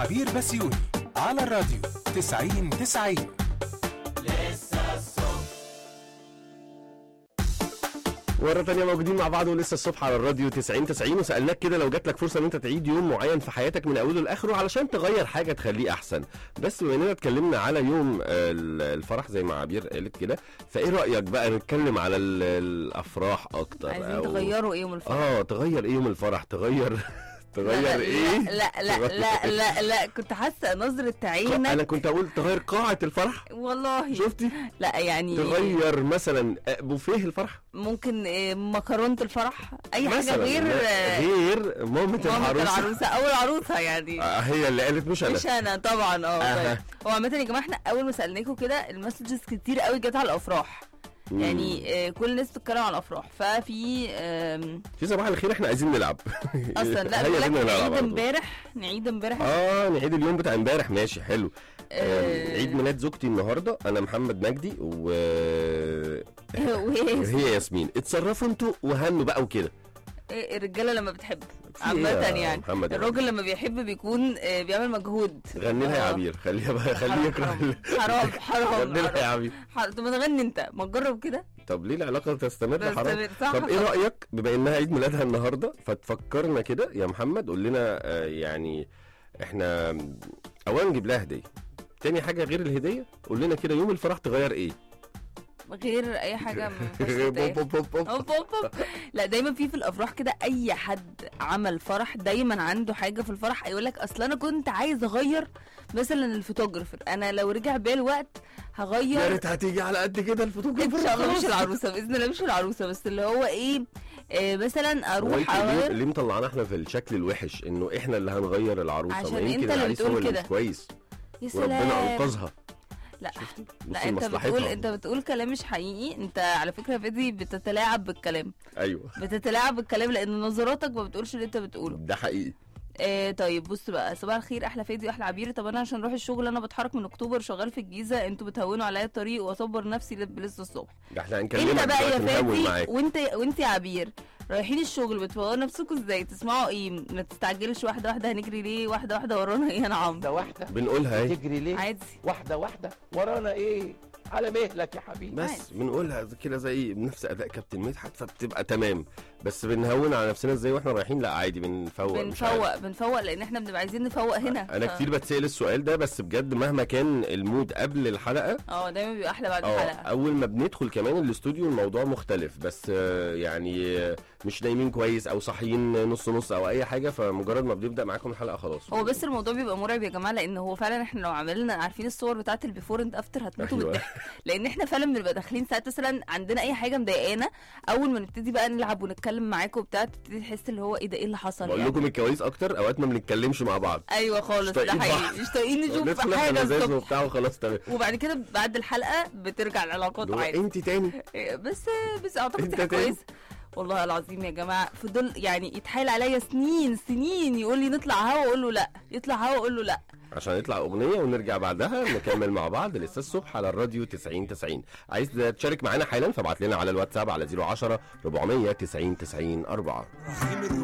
عبير بسيوني على الراديو 90 90 مرة تانية موجودين مع بعض ولسه الصبح على الراديو 90 90 وسألناك كده لو جات لك فرصة ان انت تعيد يوم معين في حياتك من اوله لاخره علشان تغير حاجة تخليه احسن بس بما اننا اتكلمنا على يوم آه، ال- الفرح زي ما عبير قالت كده فايه رأيك بقى نتكلم على ال- الافراح اكتر عايزين تغيروا ايه من الفرح اه تغير ايه يوم الفرح تغير تغير ايه لا لا لا لا لا كنت حاسه نظره انا عينك كنت اقول تغير قاعة الفرح والله شفتي لا يعني تغير مثلا آه، بوفيه الفرح ممكن آه، مكرونه الفرح اي حاجه مثلا غير لا، آه، غير مامة مامة العروسة العروسه او العروسه يعني آه، هي اللي قالت مش انا مش انا طبعا اه أها. طيب. هو عامه يا جماعه احنا اول ما سالناكم كده المسجز كتير قوي جت على الافراح يعني آه، كل الناس بتتكلم على الافراح ففي آم، في صباح الخير احنا عايزين نلعب اصلا لا هيا بيقول لك بينا نلعب نعيد على طول. امبارح نعيد امبارح اه نعيد اليوم بتاع امبارح ماشي حلو آه، آه. عيد ميلاد زوجتي النهارده انا محمد مجدي و وهي هي ياسمين اتصرفوا انتوا وهنوا بقى وكده إيه الرجاله لما بتحب في عامة إيه يا يعني محمد يا الراجل لما بيحب بيكون آه، بيعمل مجهود غني لها يا آه. عبير خليها بقى خليه حرام يكره حرام حرام حرام غني لها يا حرام. عبير حرام. طب ما تغني انت ما تجرب كده طب ليه العلاقه تستمر تستمر، حرام صح، طب ايه صح. رايك بما انها عيد ميلادها النهارده فتفكرنا كده يا محمد قول لنا آه، يعني احنا اولا نجيب لها هديه تاني حاجه غير الهديه قول لنا كده يوم الفرح تغير ايه غير اي حاجه ما ينفعش تتقال. بوب بوب بوب. أوب أوب أوب. لا دايما في في الافراح كده اي حد عمل فرح دايما عنده حاجه في الفرح يقول لك اصل انا كنت عايز اغير مثلا الفوتوجرافر انا لو رجع بيا الوقت يا هغير ريت هتيجي على قد كده ان الفوتوغرافر شاء الله مش خلاص. العروسه باذن الله مش العروسه بس اللي هو ايه آه مثلا هو اروح انت ليه, اغير ليه مطلعانا احنا في الشكل الوحش انه احنا اللي هنغير العروسه عشان ما يمكن انت اللي العريس هو بتقول اللي كده. مش كويس يا وربنا سلام انقذها لا شفتي لا بصي انت لمصلحتها. بتقول انت بتقول كلام مش حقيقي انت على فكره فادي بتتلاعب بالكلام ايوه بتتلاعب بالكلام لان نظراتك ما بتقولش اللي انت بتقوله ده حقيقي آه طيب بص بقى صباح الخير احلى فادي واحلى عبير طب انا عشان اروح الشغل انا بتحرك من اكتوبر شغال في الجيزه انتوا بتهونوا عليا الطريق واصبر نفسي لب- لسه الصبح ده احنا هنكلمك انت بقى يا دلوقتي نهون فادي معاك وانت وانت يا عبير رايحين الشغل بتفوقوا نفسكم ازاي تسمعوا ايه ما تستعجلش واحده واحده هنجري ليه واحده واحده ورانا ايه يا نعم واحدة واحدة بنقولها ايه تجري ليه عادي واحدة واحدة ورانا ايه على مهلك يا حبيبي بس عادي. بنقولها كده زي بنفس اداء كابتن مدحت فبتبقى تمام بس بنهون على نفسنا ازاي واحنا رايحين لا عادي بنفوق مش عارف. بنفوق بنفوق لان احنا بنبقى عايزين نفوق هنا انا ف- كتير بتسال السؤال ده بس بجد مهما كان المود قبل الحلقه اه دايما بيبقى احلى بعد اه الحلقه اول ما بندخل كمان الاستوديو الموضوع مختلف بس آه، يعني آه، مش نايمين كويس او صاحيين نص نص او اي حاجه فمجرد ما بنبدا معاكم الحلقه خلاص هو بس الموضوع بيبقى مرعب يا جماعه لان هو فعلا احنا لو عملنا عارفين الصور بتاعت البيفور اند افتر هتموتوا أيوة. بالضحك لان احنا فعلا بنبقى داخلين ساعات مثلا عندنا اي حاجه مضايقانا اول ما نبتدي بقى نلعب ونتكلم معاكم وبتاع تبتدي تحس اللي هو ايه ده ايه اللي حصل بقول يعني لكم الكواليس اكتر اوقات ما بنتكلمش مع بعض ايوه خالص ده طايقين حقيقي بعض. مش طايقين نشوف ندخل في حاجه اللذاذ الصبح وبتاع وخلاص تمام وبعد كده بعد الحلقه بترجع العلاقات اللي هو عادي انت تاني إيه، بس بس اعتقد انت دي حاجه تاني؟ كويسه والله العظيم يا جماعه فضل يعني يتحايل عليا سنين سنين يقول لي نطلع هوا اقول له لا يطلع هوا اقول له لا عشان نطلع اغنيه ونرجع بعدها نكمل مع بعض لسه الصبح على الراديو 90 90 عايز تشارك معانا حالا فابعت لنا على الواتساب على 010 400 90 90 4